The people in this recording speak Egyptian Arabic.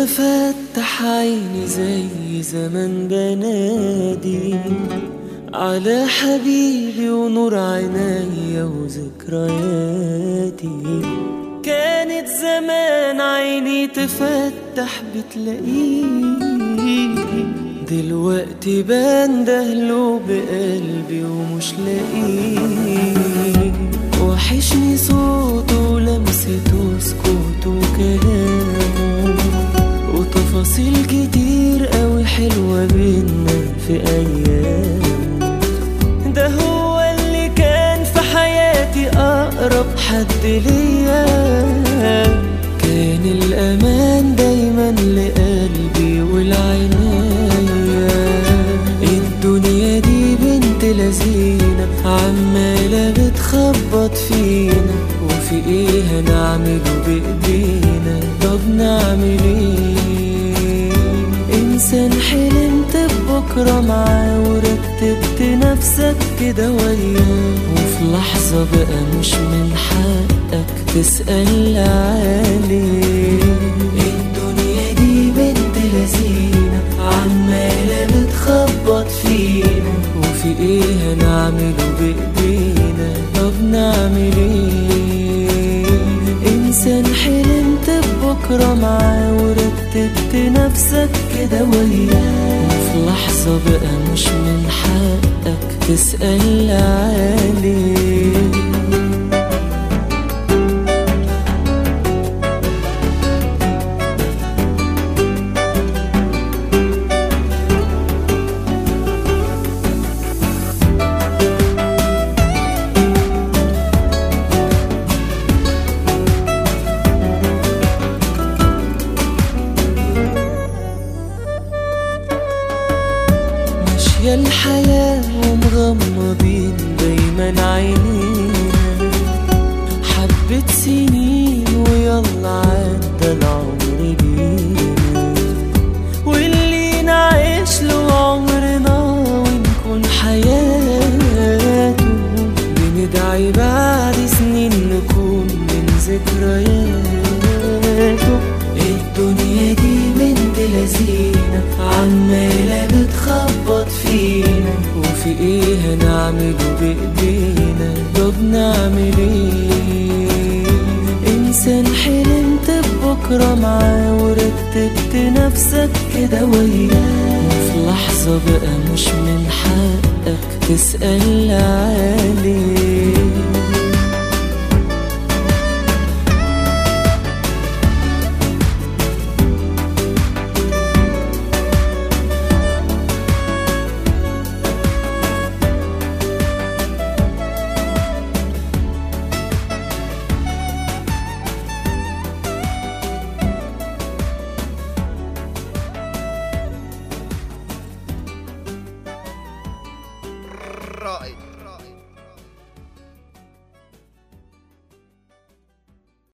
بفتح عيني زي زمان بنادي على حبيبي ونور عينيا وذكرياتي كانت زمان عيني تفتح بتلاقيه دلوقتي بندهله بقلبي ومش لاقيه وحشني صوته ولمسته وسكوته وكلامه وتفاصيل كتير قوي حلوة بينا في أيام ده هو اللي كان في حياتي أقرب حد ليا كان الأمان دايما لقلبي والعناية الدنيا دي بنت لذينة عمالة بتخبط فينا وفي ايه هنعمله بإيدينا طب نعمل ايه انسان حلمت ببكرة معاه ورتبت نفسك كده وياه وفي لحظة بقى مش من حقك تسأل عليه الدنيا دي بنت لذينة عمالة بتخبط فينا وفي ايه هنعمله بإيدينا طب نعمل ايه انسان حلمت ببكرة معاه ورتبت نفسك كده وياه وفي لحظة بقى مش من حقك تسأل عليه ماشية الحياة ومغمضين دايما عينينا حبة سنين ويلا عدى العمر بينا واللي نعيش له عمرنا ونكون حياته بندعي بعد سنين نكون من ذكرياته الدنيا دي بنت لذينة عمالة بتخبط فينا وفي ايه هنعمله بإيدينا طب نعمل ايه انسان حلمت ببكرة معاه ورتبت نفسك كده وياه وفي لحظة بقى مش من حقك تسأل عليه